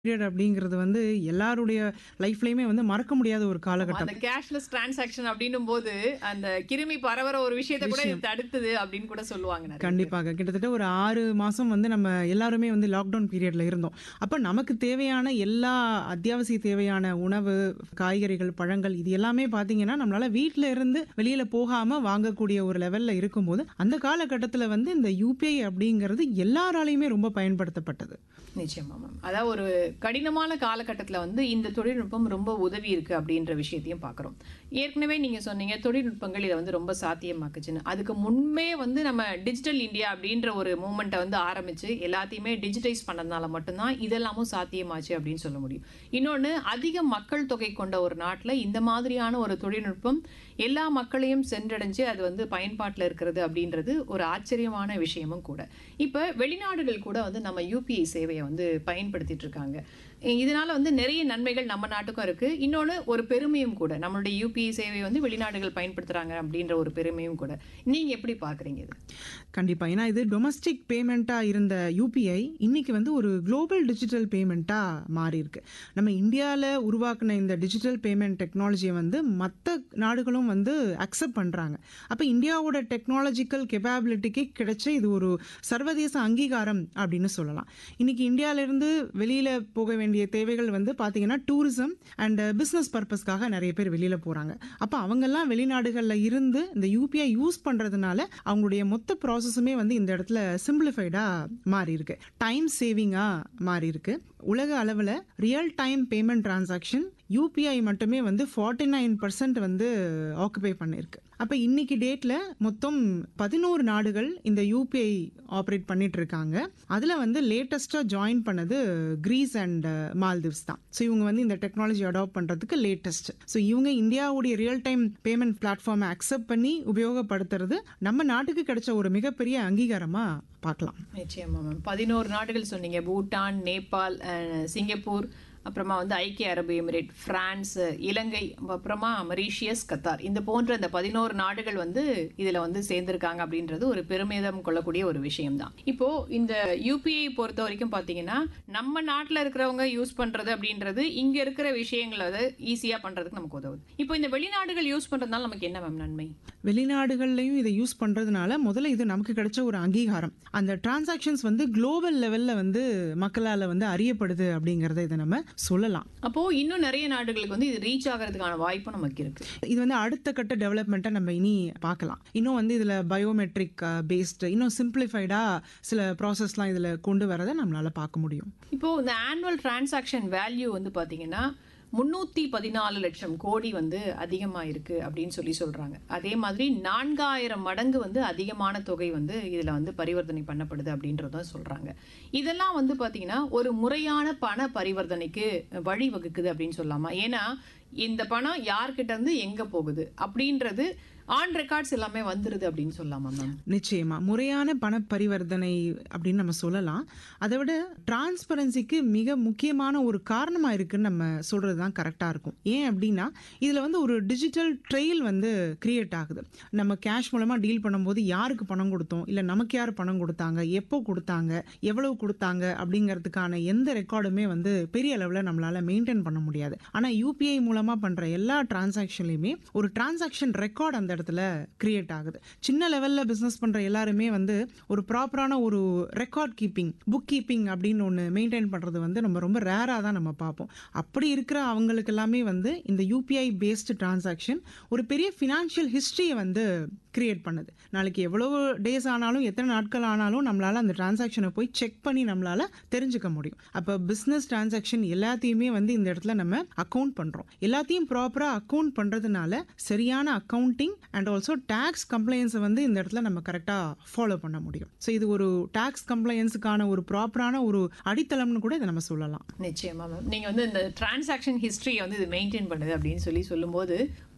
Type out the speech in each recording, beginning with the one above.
Period அப்படிங்கிறது வந்து எல்லாருடைய லைஃப்லயுமே வந்து மறக்க முடியாத ஒரு காலகட்டம் அந்த கேஷ்லெஸ் டிரான்சாக்ஷன் அப்படின்னும் போது அந்த கிருமி பரவற ஒரு விஷயத்தை கூட இது தடுத்தது அப்படின்னு கூட சொல்லுவாங்க நிறைய பேர். கண்டிப்பாக கிட்டத்தட்ட ஒரு ஆறு மாசம் வந்து நம்ம எல்லாருமே வந்து லாக்டவுன் பீரியட்ல இருந்தோம் அப்ப நமக்கு தேவையான எல்லா அத்தியாவசிய தேவையான உணவு காய்கறிகள் பழங்கள் இது எல்லாமே பாத்தீங்கன்னா நம்மளால வீட்ல இருந்து வெளியில போகாம வாங்கக்கூடிய ஒரு லெவல்ல இருக்கும்போது அந்த காலகட்டத்துல வந்து இந்த யூபிஐ அப்படிங்கிறது எல்லாராலையுமே ரொம்ப பயன்படுத்தப்பட்டது நிச்சயமா மேம் அதாவது ஒரு கடினமான காலகட்டத்துல வந்து இந்த தொழில்நுட்பம் ரொம்ப உதவி இருக்கு அப்படின்ற விஷயத்தையும் பார்க்குறோம் ஏற்கனவே நீங்க சொன்னீங்க தொழில்நுட்பங்கள் இதை வந்து ரொம்ப சாத்தியமாக்குச்சுன்னு அதுக்கு முன்பே வந்து நம்ம டிஜிட்டல் இந்தியா அப்படின்ற ஒரு மூமெண்ட்டை வந்து ஆரம்பிச்சு எல்லாத்தையுமே டிஜிட்டைஸ் பண்ணதுனால மட்டும்தான் இதெல்லாமும் சாத்தியமாச்சு அப்படின்னு சொல்ல முடியும் இன்னொன்று அதிக மக்கள் தொகை கொண்ட ஒரு நாட்டில் இந்த மாதிரியான ஒரு தொழில்நுட்பம் எல்லா மக்களையும் சென்றடைஞ்சு அது வந்து பயன்பாட்டில் இருக்கிறது அப்படின்றது ஒரு ஆச்சரியமான விஷயமும் கூட இப்போ வெளிநாடுகள் கூட வந்து நம்ம யூபிஐ சேவையை வந்து பயன்படுத்திட்டு இருக்காங்க இதனால வந்து நிறைய நன்மைகள் நம்ம நாட்டுக்கும் இருக்கு இன்னொன்று ஒரு பெருமையும் கூட நம்மளுடைய யூபிஐ சேவையை வந்து வெளிநாடுகள் பயன்படுத்துறாங்க அப்படின்ற ஒரு பெருமையும் கூட நீங்க எப்படி பாக்குறீங்க இது கண்டிப்பா ஏன்னா இது டொமஸ்டிக் பேமெண்ட்டா இருந்த யூபிஐ இன்னைக்கு வந்து ஒரு குளோபல் டிஜிட்டல் பேமெண்ட்டா மாறி இருக்கு நம்ம இந்தியாவில் உருவாக்குன இந்த டிஜிட்டல் பேமெண்ட் டெக்னாலஜியை வந்து மற்ற நாடுகளும் வந்து அக்செப்ட் பண்றாங்க அப்ப இந்தியாவோட டெக்னாலஜிக்கல் கெப்பாபிலிட்டிக்கு கிடைச்ச இது ஒரு சர்வதேச அங்கீகாரம் அப்படின்னு சொல்லலாம் இன்னைக்கு இந்தியால இருந்து வெளியில போக வேண்டிய தேவைகள் வந்து பாத்தீங்கன்னா டூரிசம் அண்ட் பிசினஸ் பர்பஸ்க்காக நிறைய பேர் வெளியில போறாங்க அப்ப அவங்கெல்லாம் வெளிநாடுகள்ல இருந்து இந்த யூபிஐ யூஸ் பண்றதுனால அவங்களுடைய மொத்த ப்ராசஸுமே வந்து இந்த இடத்துல சிம்பிளிஃபைடா மாறி இருக்கு டைம் சேவிங்கா மாறி இருக்கு உலக அளவில் real time payment transaction UPI மட்டுமே வந்து ஃபார்ட்டி நைன் பர்சன்ட் வந்து ஆக்குபை பண்ணியிருக்கு அப்போ இன்னைக்கு டேட்ல மொத்தம் பதினோரு நாடுகள் இந்த யூபிஐ ஆப்ரேட் பண்ணிட்டு இருக்காங்க அதில் வந்து லேட்டஸ்ட்டாக ஜாயின் பண்ணது கிரீஸ் அண்ட் மால்தீவ்ஸ் தான் ஸோ இவங்க வந்து இந்த டெக்னாலஜி அடாப்ட் பண்ணுறதுக்கு லேட்டஸ்ட் ஸோ இவங்க இந்தியாவுடைய ரியல் டைம் பேமெண்ட் பிளாட்ஃபார்மை அக்செப்ட் பண்ணி உபயோகப்படுத்துறது நம்ம நாட்டுக்கு கிடைச்ச ஒரு மிகப்பெரிய அங்கீகாரமாக பார்க்கலாம் நிச்சயமா மேம் பதினோரு நாடுகள் சொன்னீங்க பூட்டான் நேபாள் அஹ், சிங்கப்பூர் அப்புறமா வந்து ஐக்கிய அரபு எமிரேட் பிரான்ஸ் இலங்கை அப்புறமா மரீஷியஸ் கத்தார் இந்த போன்ற இந்த பதினோரு நாடுகள் வந்து இதுல வந்து சேர்ந்திருக்காங்க அப்படின்றது ஒரு பெருமிதம் கொள்ளக்கூடிய ஒரு விஷயம்தான் இப்போ இந்த யூபிஐ பொறுத்த வரைக்கும் பாத்தீங்கன்னா நம்ம நாட்டுல இருக்கிறவங்க யூஸ் பண்றது அப்படின்றது இங்க இருக்கிற விஷயங்களை அதை ஈஸியா பண்றதுக்கு நமக்கு உதவுது இப்போ இந்த வெளிநாடுகள் யூஸ் பண்றதுனால நமக்கு என்ன மேம் நன்மை வெளிநாடுகள்லையும் இதை யூஸ் பண்றதுனால முதல்ல இது நமக்கு கிடைச்ச ஒரு அங்கீகாரம் அந்த டிரான்சாக்ஷன்ஸ் வந்து குளோபல் லெவல்ல வந்து மக்களால வந்து அறியப்படுது அப்படிங்கறத இதை நம்ம சொல்லலாம் அப்போ இன்னும் நிறைய நாடுகளுக்கு வந்து இது ரீச் ஆகிறதுக்கான வாய்ப்பும் நமக்கு இருக்கு இது வந்து அடுத்த கட்ட டெவலப்மெண்ட்டை நம்ம இனி பார்க்கலாம் இன்னும் வந்து இதுல பயோமெட்ரிக் பேஸ்டு இன்னும் சிம்பிளிஃபைடா சில ப்ராசஸ்லாம் இதுல கொண்டு வரதை நம்மளால பார்க்க முடியும் இப்போ இந்த ஆனுவல் டிரான்சாக்ஷன் வேல்யூ வந்து பாத்தீங்கன்னா முன்னூத்தி பதினாலு லட்சம் கோடி வந்து அதிகமா இருக்கு அப்படின்னு சொல்லி சொல்றாங்க அதே மாதிரி நான்காயிரம் மடங்கு வந்து அதிகமான தொகை வந்து இதுல வந்து பரிவர்த்தனை பண்ணப்படுது அப்படின்றத சொல்றாங்க இதெல்லாம் வந்து பாத்தீங்கன்னா ஒரு முறையான பண பரிவர்த்தனைக்கு வழிவகுக்குது அப்படின்னு சொல்லலாமா ஏன்னா இந்த பணம் யார்கிட்ட இருந்து எங்க போகுது அப்படின்றது ஆன் ரெக்கார்ட்ஸ் எல்லாமே வந்துருது அப்படின்னு சொல்லலாமா மேம் நிச்சயமா முறையான பண பரிவர்த்தனை அப்படின்னு நம்ம சொல்லலாம் அதை விட டிரான்ஸ்பரன்சிக்கு மிக முக்கியமான ஒரு காரணமா இருக்குன்னு நம்ம சொல்றது தான் கரெக்டா இருக்கும் ஏன் அப்படின்னா இதுல வந்து ஒரு டிஜிட்டல் ட்ரெயில் வந்து கிரியேட் ஆகுது நம்ம கேஷ் மூலமா டீல் பண்ணும்போது யாருக்கு பணம் கொடுத்தோம் இல்ல நமக்கு யார் பணம் கொடுத்தாங்க எப்போ கொடுத்தாங்க எவ்வளவு கொடுத்தாங்க அப்படிங்கிறதுக்கான எந்த ரெக்கார்டுமே வந்து பெரிய அளவில் நம்மளால மெயின்டைன் பண்ண முடியாது ஆனா யூபிஐ மூலமா பண்ற எல்லா டிரான்சாக்ஷன்லையுமே ஒரு டிரான்சாக்ஷன் ரெக்கார்ட் அந்த இடத்துல கிரியேட் ஆகுது சின்ன லெவல்ல பிசினஸ் பண்ற எல்லாருமே வந்து ஒரு ப்ராப்பரான ஒரு ரெக்கார்ட் கீப்பிங் புக் கீப்பிங் அப்படின்னு ஒன்று மெயின்டைன் பண்றது வந்து நம்ம ரொம்ப ரேரா தான் நம்ம பார்ப்போம் அப்படி இருக்கிற அவங்களுக்கு எல்லாமே வந்து இந்த யூபிஐ பேஸ்டு டிரான்சாக்ஷன் ஒரு பெரிய ஃபினான்ஷியல் ஹிஸ்டரியை வந்து கிரியேட் பண்ணுது நாளைக்கு எவ்வளவு டேஸ் ஆனாலும் எத்தனை நாட்கள் ஆனாலும் நம்மளால அந்த டிரான்சாக்ஷனை போய் செக் பண்ணி நம்மளால தெரிஞ்சுக்க முடியும் அப்போ பிஸ்னஸ் டிரான்சாக்ஷன் எல்லாத்தையுமே வந்து இந்த இடத்துல நம்ம அக்கௌண்ட் பண்றோம் எல்லாத்தையும் ப்ராப்பரா அக்கௌண்ட் பண்றதுனால சரியான அக்கௌண்டிங் அண்ட் ஆல்சோ டேக்ஸ் கம்ப்ளைன்ஸை வந்து இந்த இடத்துல நம்ம கரெக்டா ஃபாலோ பண்ண முடியும் ஸோ இது ஒரு டேக்ஸ் கம்ப்ளைன்ஸுக்கான ஒரு ப்ராப்பரான ஒரு அடித்தளம்னு கூட இதை நம்ம சொல்லலாம் நிச்சயமா மேம் நீங்க வந்து இந்த டிரான்சாக்ஷன் ஹிஸ்டரியை வந்து இது மெயின்டைன் பண்ணுது அப்படின்னு சொல்லி சொல்லும்போது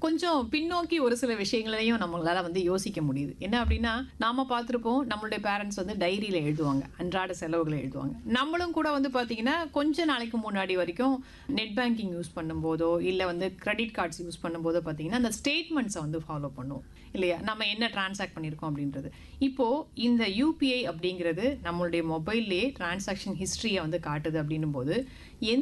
கொஞ்சம் பின்னோக்கி ஒரு சில விஷயங்களையும் நம்மளால வந்து யோசிக்க முடியுது என்ன அப்படின்னா நாம பார்த்துருப்போம் நம்மளுடைய பேரண்ட்ஸ் வந்து டைரியில எழுதுவாங்க அன்றாட செலவுகளை எழுதுவாங்க நம்மளும் கூட வந்து பார்த்தீங்கன்னா கொஞ்ச நாளைக்கு முன்னாடி வரைக்கும் நெட் பேங்கிங் யூஸ் பண்ணும்போதோ இல்லை வந்து கிரெடிட் கார்ட்ஸ் யூஸ் பண்ணும்போதோ பார்த்தீங்கன்னா அந்த ஸ்டேட்மெண்ட்ஸை வந்து ஃபாலோ பண்ணுவோம் இல்லையா நம்ம என்ன டிரான்சாக்ட் பண்ணியிருக்கோம் அப்படின்றது இப்போ இந்த யூபிஐ அப்படிங்கிறது நம்மளுடைய மொபைல்லேயே டிரான்சாக்ஷன் ஹிஸ்ட்ரியை வந்து காட்டுது அப்படின்னும் போது எந்த